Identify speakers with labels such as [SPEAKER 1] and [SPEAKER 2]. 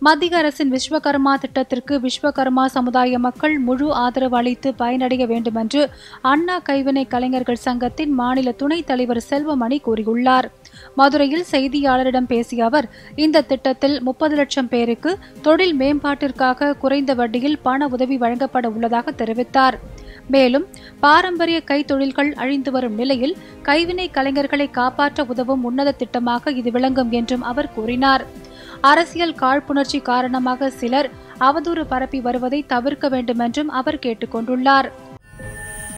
[SPEAKER 1] மத்திய அரசின் விஸ்வகர்மா திட்டத்திற்கு விஸ்வகர்மா சமுதாய மக்கள் முழு ஆதரவு அளித்து பயனடைய வேண்டும் என்று அண்ணா கைவினை கலைஞர்கள் சங்கத்தின் மாநில துணைத் தலைவர் செல்வமணி கூறியுள்ளார் மதுரையில் செய்தியாளரிடம் பேசிய அவர் இந்த திட்டத்தில் முப்பது லட்சம் பேருக்கு தொழில் மேம்பாட்டிற்காக குறைந்த வட்டியில் பண உதவி வழங்கப்பட உள்ளதாக தெரிவித்தார் மேலும் பாரம்பரிய கைத்தொழில்கள் அழிந்து வரும் நிலையில் கைவினை கலைஞர்களை காப்பாற்ற உதவும் உன்னத திட்டமாக இது விளங்கும் என்றும் அவர் கூறினார் அரசியல் காழ்ப்புணர்ச்சி காரணமாக சிலர் அவதூறு பரப்பி வருவதை தவிர்க்க வேண்டும் என்றும் அவர் கேட்டுக் கொண்டுள்ளார்